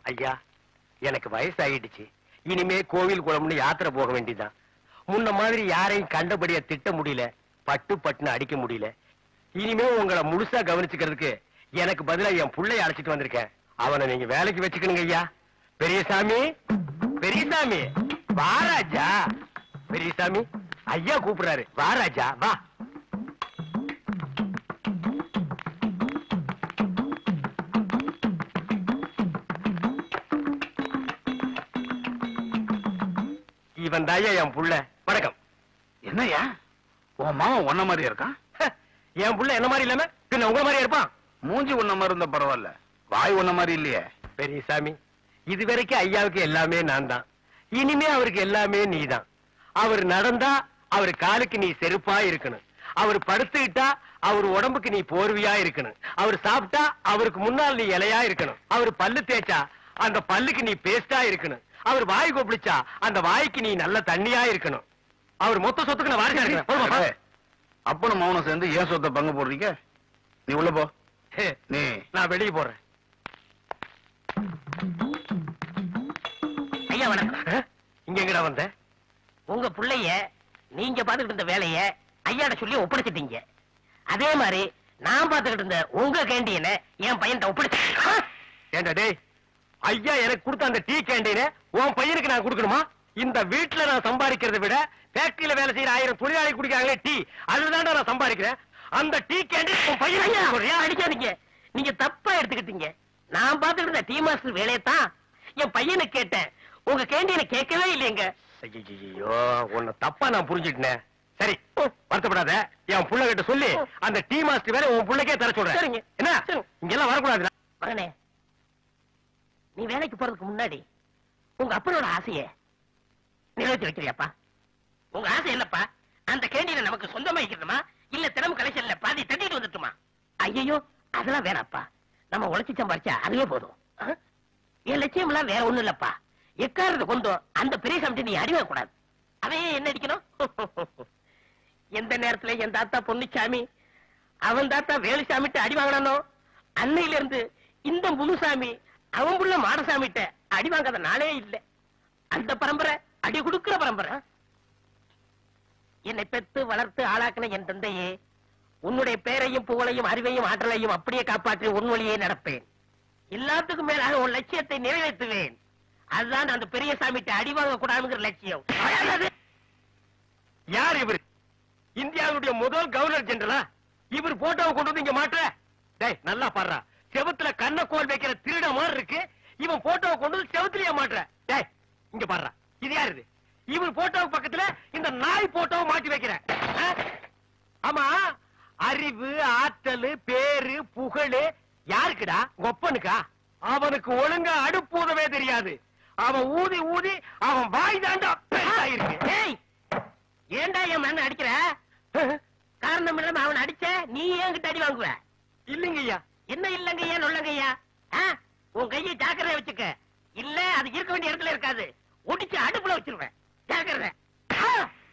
ஐயா எனக்கு வயசாயிடுச்சு இனிமே கோவில் குளம்னு யாத்திரை போக வேண்டியதுதான் முன்ன மாதிரி யாரையும் கண்டபடியா திட்ட முடியல பட்டு பட்டுன்னு அடிக்க முடியல இனிமே உங்களை முழுசா கவனிச்சுக்கிறதுக்கு எனக்கு பதிலா என் புள்ளைய அழைச்சிட்டு வந்திருக்கேன் அவனை நீங்க வேலைக்கு வச்சுக்கணுங்க ஐயா பெரியசாமி பெரியசாமி வா ராஜா பெரியசாமி ஐயா கூப்பிடுறாரு வா ராஜா வா இவன் தாயா என் புள்ள வணக்கம் என்னய்யா உன் மாமன் உன்ன மாதிரி இருக்கான் ஹ, என் புள்ள என்ன மாதிரி இல்லாம பின்ன உங்க மாதிரி இருப்பான் மூஞ்சி உன்ன மாதிரி இருந்தா பரவாயில்ல வாய் உன்ன மாதிரி இல்லையே பெரியசாமி இதுவரைக்கும் ஐயாவுக்கு எல்லாமே நான் தான் இனிமே அவருக்கு எல்லாமே நீதான் அவர் நடந்தா அவர் காலுக்கு நீ செருப்பா இருக்கணும் அவர் படுத்துக்கிட்டா அவர் உடம்புக்கு நீ போர்வையா இருக்கணும் அவர் சாப்பிட்டா அவருக்கு முன்னால் நீ இலையா இருக்கணும் அவர் பல்லு தேய்ச்சா அந்த பல்லுக்கு நீ பேஸ்டா இருக்கணும் அவர் வாய் கொப்பளிச்சா அந்த வாய்க்கு நீ நல்ல தண்ணியா இருக்கணும் அவர் மொத்த சொத்துக்கு நான் வாரிசா இருக்கணும் போதுமா, போ. அப்பனும் மௌனம் சேர்ந்து ஏன் சொத்தை பங்கு போடுறீங்க நீ உள்ள போ ஹே, நீ நான் வெளியே போறேன் ஐயா வணக்கம் ஹ? இங்க எங்கடா வந்த உங்க புள்ளைய நீங்க பாத்துக்கிட்டு இருந்த வேலைய ஐயாட சொல்லி ஒப்படைச்சிட்டீங்க அதே மாதிரி நான் பாத்துக்கிட்டு இருந்த உங்க கேண்டீன என் பையன்கிட்ட ஒப்படைச்சு ஏண்டா டேய் ஐயா எனக்கு கொடுத்த அந்த டீ கேண்டீன உன் பையனுக்கு நான் கொடுக்கணுமா இந்த வீட்டுல நான் சம்பாதிக்கிறதை விட ஃபேக்டரியில வேலை செய்யற ஆயிரம் தொழிலாளி குடிக்கிறாங்களே டீ அதுதான்டா நான் சம்பாதிக்கிறேன் அந்த டீ கேண்டீன் உன் ஐயா பையன் ஒரே அடிக்காதீங்க நீங்க தப்பா எடுத்துக்கிட்டீங்க நான் பாத்துக்கிட்டு இருந்த டீ மாஸ்டர் வேலையை தான் என் பையனை கேட்டேன் உங்க கேண்டீனை கேட்கவே இல்லையங்க ஐயோ உன்னை தப்பா நான் புரிஞ்சுட்டேன் சரி வருத்தப்படாத என் புள்ள கிட்ட சொல்லி அந்த டீ மாஸ்டர் வேற உன் புள்ளைக்கே தர சொல்றேன் சரிங்க. என்ன சரி. இங்கெல்லாம் வரக்கூடாது மகனே நீ வேலைக்கு போறதுக்கு முன்னாடி உங்க அப்பனோட ஆசைய நிறைவேற்றி வைக்கிறியாப்பா உங்க ஆசை என்னப்பா அந்த கேண்டீனை நமக்கு சொந்தமா வைக்கணுமா இல்ல தினமும் கலெக்ஷன்ல பாதி தட்டிட்டு வந்துட்டுமா ஐயோ அதெல்லாம் வேணாப்பா நம்ம உழைச்சி சம்பாரிச்சா அதுவே போதும் ஆ? என் லட்சியம் எல்லாம் வேற ஒண்ணும் இல்லப்பா எக்காரத்தை கொண்டும் அந்த பெரிய கமிட்டி நீ அடிவே கூடாது அவன் என்ன அடிக்கணும் எந்த நேரத்துல என் தாத்தா பொன்னுச்சாமி அவன் தாத்தா வேலுசாமிட்ட அடி வாங்கினானோ அன்னையில இருந்து இந்த முனுசாமி அவன் புள்ள மாடசாமிட்ட அடி வாங்காத நாளே இல்ல அந்த பரம்பரை அடி கொடுக்கிற பரம்பரை என்னை பெத்து வளர்த்து ஆளாக்கின என் தந்தையே உன்னுடைய பேரையும் புகழையும் அறிவையும் ஆற்றலையும் அப்படியே காப்பாற்றி உன் வழியே நடப்பேன் எல்லாத்துக்கும் மேலாக உன் லட்சியத்தை நிறைவேற்றுவேன் அதுதான் அந்த பெரிய சாமிட்ட அடி வாங்க கூடாதுங்கிற லட்சியம் அதாவது, யார் இவர் இந்தியாவுடைய முதல் கவர்னர் ஜெனரலா இவர் போட்டோவை கொண்டு வந்து இங்க மாற்ற டேய் நல்லா பாடுறா செவுத்துல கண்ணக்கோல் வைக்கிற திருட மாதிரி இருக்கு இவன் போட்டோவை கொண்டு வந்து செவுத்துலயே மாற்ற டேய் இங்க பாடுறா இது யாரு இது இவர் போட்டோவுக்கு பக்கத்துல இந்த நாய் போட்டோவை மாட்டி வைக்கிற ஆ? ஆமா அறிவு ஆற்றல் பேரு புகழு யாருக்குடா ஒப்பனுக்கா அவனுக்கு ஒழுங்கா அடுப்பு ஊதவே தெரியாது அவன் ஊதி ஊதி அவன் வாய் தாண்டா பெருசாயிருக்கு ஏய் ஏன்டா என் மண்ண அடிக்கிற காரணம் இல்லாம அவன் அடிச்ச நீ என்கிட்ட அடி வாங்குவ இல்லைங்க ஐயா என்ன இல்லங்கய்யா நொல்லங்கய்யா ஆ? உன் கையை ஜாக்கிரதை வச்சுக்க இல்ல அது இருக்க வேண்டிய இடத்துல இருக்காது ஒடிச்சு அடுப்புல வச்சிருவேன் ஜாக்கிரதை ஆ!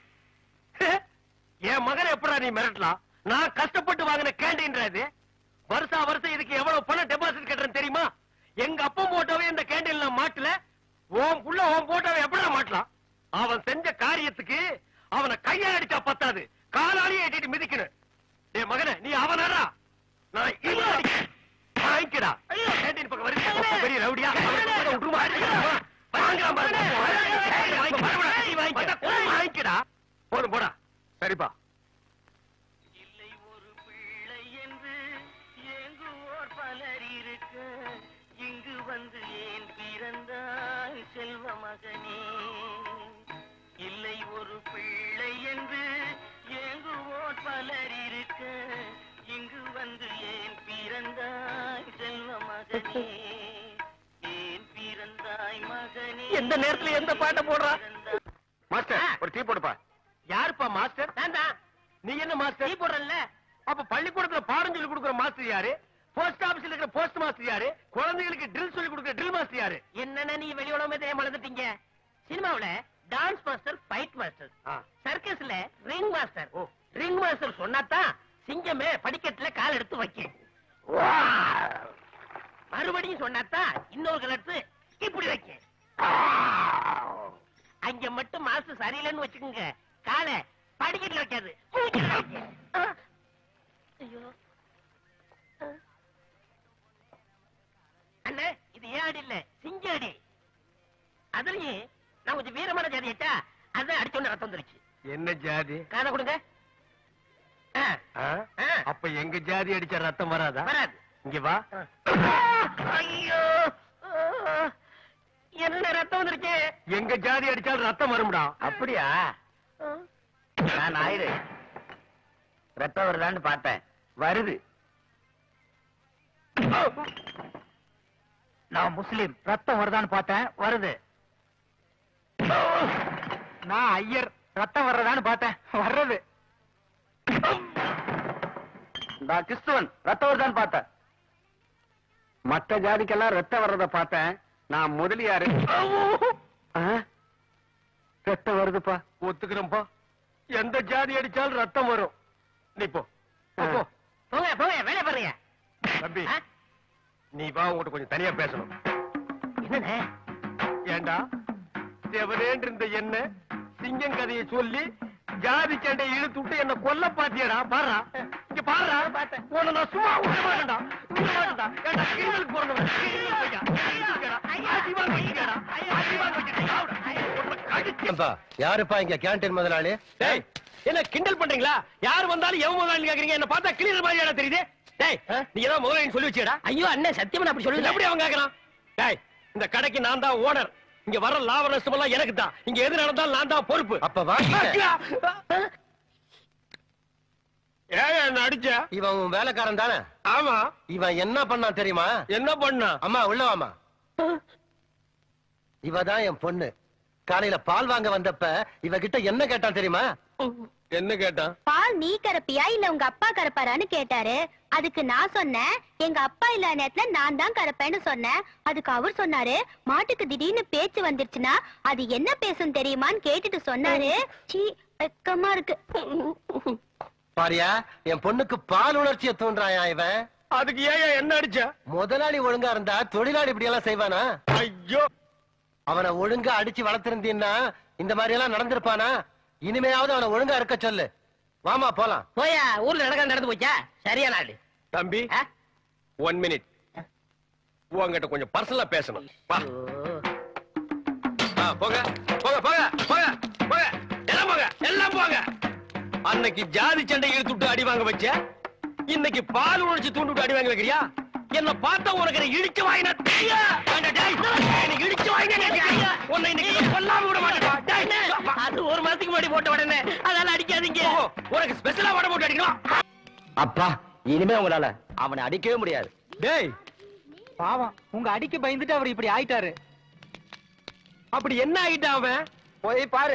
என் மகனை எப்படா நீ மிரட்டலாம் நான் கஷ்டப்பட்டு வாங்கின கேண்டீன்றது வருஷா வருஷம் இதுக்கு எவ்வளவு பணம் டெபாசிட் கட்டுறேன் தெரியுமா எங்க அப்பா போட்டோவே இந்த கேண்டீன்ல மாட்டல உன் புள்ள உன் போட்டோவை எப்படா மாட்டலாம் அவன் செஞ்ச காரியத்துக்கு அவனை கையா அடிச்சா பத்தாது காலாலேயே எட்டிட்டு மிதிக்கணும் டேய் மகனே நீ அவனாடா நான் இவனை அடிக்கிறேன். வாங்கிக்கடா ஐயோ கேண்டீன் பக்கம் வருது பெரிய ரவுடியா அவனை பக்கம் விட்டுருமா வாங்கலாம் பாருங்க வாங்கிக்க. வாங்கிக்க. வாங்கிக்கடா போதும் போடா சரிப்பா இல்லை ஒரு பிள்ளை என்று ஏங்குவோர் பலர் இருக்க இங்கு வந்து ஏன் பிறந்தாய் செல்வ மகனே இல்லை ஒரு பிள்ளை என்று ஏங்குவோர் பலர் இருக்க இங்கு வந்து ஏன் பிறந்தாய் செல்வ மகனே ஏன் பிறந்தாய் மகனே எந்த நேரத்துல எந்த பாட்டை போடுறா? மாஸ்டர் ஆ. ஒரு டீ போடுப்பா யாருப்பா மாஸ்டர் நான் தான் நீ என்ன மாஸ்டர் நீ போடுறல்ல அப்ப பள்ளிக்கூடத்துல பாடம் சொல்லி கொடுக்குற மாஸ்டர் யாரு போஸ்ட் ஆபீஸ்ல இருக்கிற போஸ்ட் மாஸ்டர் யாரு குழந்தைகளுக்கு ட்ரில் சொல்லி கொடுக்குற ட்ரில் மாஸ்டர் யாரு என்னென்ன நீ வெளி உலகமே தெரியாம மறந்துட்டீங்க சினிமாவுல டான்ஸ் மாஸ்டர் ஃபைட் மாஸ்டர் ஆ. சர்க்கஸ்ல ரிங் மாஸ்டர் ஓ. ரிங் மாஸ்டர் சொன்னாதான் சிங்கமே படிக்கட்டுல கால் எடுத்து வைக்கும் மறுபடியும் சொன்னாதான் இன்னொரு கால் எடுத்து இங்க மட்டும் மாசு சரியில்லைன்னு வச்சுக்கோங்க காலை படிக்கட்டுல வைக்காது மூஞ்சில வைக்க. ஆ. ஐயோ ஆ. அண்ணே இது ஏன் அடி இல்ல சிங்க அடி அதுலயும் நான் கொஞ்சம் வீரமான ஜாதி ஆச்சா அதான் அடிச்சோன்னு ரத்தம் வந்துருச்சு என்ன ஜாதி காதை கொடுங்க ஆ, ஆ? ஆ. அப்ப எங்க ஜாதி அடிச்ச ரத்தம் வராதா வராது இங்க வா ஐயோ ஆ. என்ன ரத்தம் வந்துருச்சு எங்க ஜாதி அடிச்சாலும் ரத்தம் வரும்டா அப்படியா நான் ஆயிரு ரத்தம் வருதான்னு பார்த்தேன் வருது நான் முஸ்லீம் ரத்தம் வருதான்னு பார்த்தேன் வருது நான் ஐயர் ரத்தம் வர்றதான்னு பார்த்தேன் வர்றது நான் கிறிஸ்துவன் ரத்தம் வருதான்னு பார்த்தேன் மத்த ஜாதிக்கெல்லாம் ரத்தம் வர்றத பார்த்தேன் நான் முதலியாரு ஆ? ரத்தம் வருதுப்பா ஒத்துக்கிறேன்பா எந்த ஜாதி அடிச்சாலும் ரத்தம் வரும் நீ போ போ, போ. போங்க போங்க வேலை பாருங்க தம்பி ஆ? நீ வா உங்ககிட்ட கொஞ்சம் தனியா பேசணும் என்னண்ணே ஏண்டா செவரேன் இருந்த என்ன சிங்கம் கதையை சொல்லி ஜாதி சண்டை இழுத்து விட்டு என்ன கொல்ல பாத்தியடா பாரா இங்க பாரா உன்னை நான் சும்மா விட மாட்டேன்டா விட மாட்டேன்டா ஏண்டா கிரிமினலுக்கு பிறந்தவன் கிரிமினல் பையன். கிரிமினல்காரா. ஆசீர்வாதம் வச்சுக்கடா. ஆசீர்வாதம் வச்சுக்கடா. உன்னை கடிச்சு- யாருப்பா இங்க கேண்டீன் முதலாளி டேய், என்ன கிண்டல் பண்றீங்களா யார் வந்தாலும் எவன் முதலாளி கேக்குறீங்க என்ன பார்த்தா கிளியர் மாதிரி தெரியுது டேய் நீ ஏதாவது முதலாளி சொல்லி வச்சியடா ஐயோ அண்ணன் சத்தியமா நான் அப்படி இது சொல்லல எப்படி அவன் கேக்குறான் டேய் இந்த கடைக்கு நான் தான் ஓனர் இங்க வர லாப நஷ்டம் எல்லாம் எனக்கு தான் இங்க எது நடந்தாலும் நான் தான் பொறுப்பு அப்ப வாங்க ஏன் என்ன அடிச்ச இவன் உன் வேலைக்காரன் தானே ஆமா இவன் என்ன பண்ணான் தெரியுமா என்ன பண்ணா அம்மா உள்ள வாமா இவ தான் என் பொண்ணு காலையில பால் வாங்க வந்தப்ப இவகிட்ட என்ன கேட்டான் தெரியுமா என்ன கேட்டான் பால் நீ கறப்பியா இல்ல உங்க அப்பா கறப்பாரான்னு கேட்டாரு அதுக்கு நான் சொன்னேன் எங்க அப்பா இல்லாத நேரத்துல நான் தான் கறப்பேன்னு சொன்னேன் அதுக்கு அவர் சொன்னாரு மாட்டுக்கு திடீர்னு பேச்சு வந்துருச்சுன்னா அது என்ன பேசும் தெரியுமான்னு கேட்டுட்டு சொன்னாரு சீ வெக்கமா இருக்கு பாரியா என் பொண்ணுக்கு பால் உணர்ச்சியை தூண்டுறாயா இவன் அதுக்கு ஏன் என்ன அடிச்ச முதலாளி ஒழுங்கா இருந்தா தொழிலாளி இப்படி எல்லாம் செய்வானா ஐயோ அவனை ஒழுங்கா அடிச்சு வளர்த்திருந்தீன்னா இந்த மாதிரி எல்லாம் நடந்திருப்பானா இனிமையாவது அவனை ஒழுங்கா இருக்க சொல்லு வாமா போலாம் போயா ஊர்ல நடக்க நடந்து போச்சா சரியா நாடு தம்பி ஒன் மினிட் உங்ககிட்ட கொஞ்சம் பர்சனலா பேசணும் வா ஆ, போங்க போங்க போங்க போங்க போங்க எல்லாம் போங்க எல்லாம் போங்க அன்னைக்கு ஜாதி சண்டை இழுத்து விட்டு அடி வாங்க வச்ச இன்னைக்கு பால் உணர்ச்சி தூண்டு விட்டு அடி வாங்க வைக்கிறியா என்ன பார்த்தா உனக்கு என்ன இடிச்சு வாங்கினா தெரியா வேண்டாம், டேய். எனக்கு இடிச்சு வாங்கினா தெரியா? உன்னை இன்னைக்கு நான் கொல்லாம விட மாட்டேன்டா. டேய். அது ஒரு மாசத்துக்கு முன்னாடி போட்ட உடனே அதனால அடிக்காதீங்க ஓஹோ, உனக்கு ஸ்பெஷலா வடை போட்டு அடிக்கணும் அப்பா இனிமே உங்களால அவனை அடிக்கவே முடியாது டேய் பாவம் உங்க அடிக்கு பயந்துட்டு அவர் இப்படி ஆயிட்டாரு அப்படி என்ன ஆயிட்டான் அவன் போய் பாரு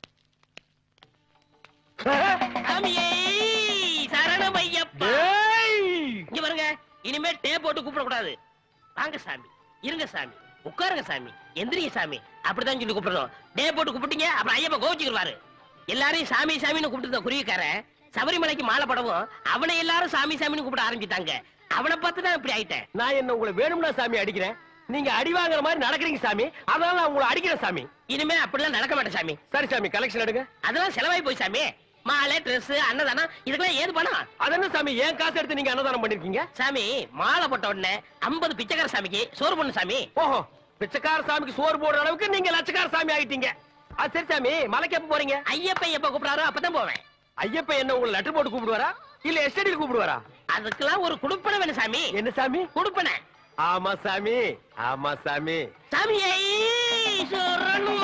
சாமியே சரணம் ஐயப்பா டேய் இங்க பாருங்க இனிமே டே போட்டு கூப்பிட கூடாது வாங்க சாமி இருங்க சாமி உட்காருங்க சாமி எந்திரிங்க சாமி அப்படிதான் சொல்லி கூப்பிடணும் டே போட்டு கூப்பிட்டீங்க அப்புறம் ஐயப்பா கோவிச்சுக்குவாரு எல்லாரையும் சாமி சாமின்னு கூப்பிட்டு குருவிக்காரன் சபரிமலைக்கு மாலை படவும் அவனை எல்லாரும் சாமி சாமின்னு கூப்பிட ஆரம்பிச்சிட்டாங்க அவனை பார்த்து தான் இப்படி ஆயிட்டேன் நான் என்ன உங்களை வேணும்னா சாமி அடிக்கிறேன் நீங்க அடி வாங்குற மாதிரி நடக்கிறீங்க சாமி அதனால நான் உங்களை அடிக்கிறேன் சாமி இனிமே அப்படிலாம் நடக்க மாட்டேன் சாமி சரி சாமி கலெக்ஷன் எடுங்க அதெல்லாம் செலவாய் போய் சாமி மாலை Dress அன்னதானம் இதுக்கெல்லாம் ஏது பணம் அது என்ன சாமி ஏன் காசு எடுத்து நீங்க அன்னதானம் பண்ணிருக்கீங்க சாமி மாலை போட்ட உடனே ஐம்பது பிச்சைக்கார சாமிக்கு சோறு பண்ணு சாமி ஓஹோ பிச்சைக்கார சாமிக்கு சோறு போடுற அளவுக்கு நீங்க லட்சக்கார சாமி ஆயிட்டீங்க அது சரி சாமி மலைக்கு எப்ப போறீங்க ஐயப்ப எப்ப கூப்பிடாரோ அப்பதான் போவேன் ஐயப்ப என்ன உங்களை லெட்டர் போட்டு கூப்பிடுவாரா இல்ல எஸ்டடியில் கூப்பிடுவாரா அதுக்கெல்லாம் ஒரு குடுப்பனை வேணும் சாமி என்ன சாமி குடுப்பனை ஆமா சாமி ஆமா சாமி சாமியை சரணம்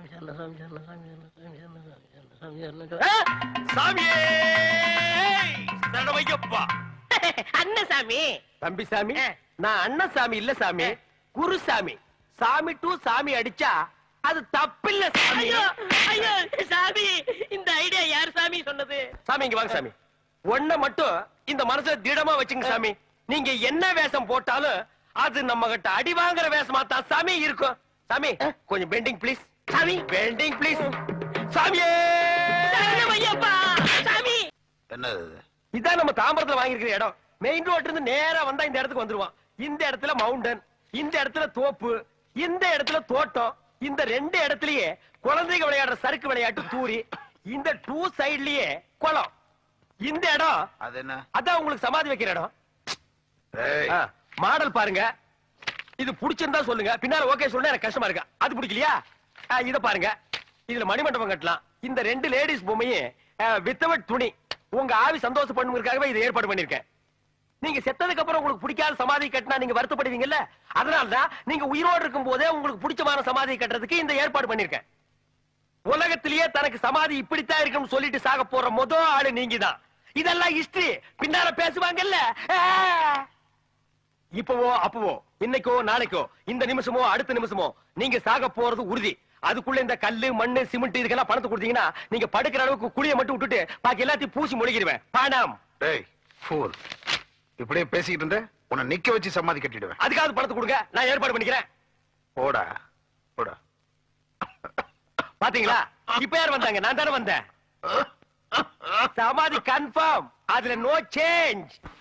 ஆ! சாமியே சரணமையப்பா அண்ணன் சாமி தம்பி சாமி ஆ. நான் அண்ணன் சாமி இல்ல சாமி ஆ. குருசாமி சாமி டு சாமி அடிச்சா அது தப்பில்ல சாமி ஐயோ ஐயோ சாமி இந்த ஐடியா யார் சாமி சொன்னது சாமி இங்க வாங்க சாமி ஒண்ண மட்டும் இந்த மனசுல திடமா வச்சுங்க சாமி நீங்க என்ன வேஷம் போட்டாலும் அது நம்ம கிட்ட அடி வாங்குற வேஷமா தான் சாமி இருக்கும் சாமி கொஞ்சம் பெண்டிங் ப்ளீஸ் சாமி பெண்டிங் ப்ளீஸ் சாமியே சரணம் ஐயப்பா சாமி என்னது இதான் நம்ம தாம்பரத்துல வாங்கியிருக்கிற இடம் மெயின் ரோட்ல இருந்து நேரா வந்தா இந்த இடத்துக்கு வந்துருவான் இந்த இடத்துல மவுண்டன் இந்த இடத்துல தோப்பு இந்த இடத்துல தோட்டம் இந்த ரெண்டு இடத்துலயே குழந்தைங்க விளையாடுற சறுக்கு விளையாட்டு தூரி இந்த டூ சைடுலயே குளம் இந்த இடம் அது என்ன அதான் உங்களுக்கு சமாதி வைக்கிற இடம் ஏய், ஆ, மாடல் பாருங்க இது பிடிச்சிருந்தா சொல்லுங்க பின்னால ஓகே சொல்லுங்க எனக்கு கஷ்டமா இருக்கா அது பிடிக்கலையா ஆ, இத பாருங்க இதுல மணிமண்டபம் கட்டலாம் இந்த ரெண்டு லேடிஸ் பொம்மையும் வித்தவட் துணி உங்க ஆவி சந்தோஷப்படுவதற்காகவே இதை ஏற்பாடு பண்ணிருக்கேன் நீங்க செத்ததுக்கு அப்புறம் உங்களுக்கு பிடிக்காத சமாதி கட்டினா நீங்க வருத்தப்படுவீங்கல்ல அதனாலதான் நீங்க உயிரோடு இருக்கும் போதே உங்களுக்கு பிடிச்சமான சமாதி கட்டுறதுக்கு இந்த ஏற்பாடு பண்ணிருக்கேன் உலகத்திலேயே தனக்கு சமாதி இப்படித்தான் இருக்குன்னு சொல்லிட்டு சாக போற முத ஆளு நீங்க தான் இதெல்லாம் ஹிஸ்டரி பின்னால பேசுவாங்கல்ல ஆ. இப்பவோ அப்பவோ இன்னைக்கோ நாளைக்கோ இந்த நிமிஷமோ அடுத்த நிமிஷமோ நீங்க சாக போறது உறுதி அதுக்குள்ள இந்த கல்லு மண்ணு சிமெண்ட் இதுக்கெல்லாம் பணத்தை கொடுத்தீங்கன்னா நீங்க படுக்கிற அளவுக்கு குழிய மட்டும் விட்டுட்டு பாக்கி எல்லாத்தையும் பூசி முழுகிடுவேன் பணம் டேய் fool. இப்படியே பேசிக்கிட்டு இருந்த உன்னை நிக்க வச்சு சமாதி கட்டிடுவேன் அதுக்காவது பணத்தை கொடுங்க நான் ஏற்பாடு பண்ணிக்கிறேன் போடா போடா பாத்தீங்களா இப்ப யார் வந்தாங்க நான் தானே வந்தேன் சமாதி கன்ஃபார்ம் அதுல நோ சேஞ்ச்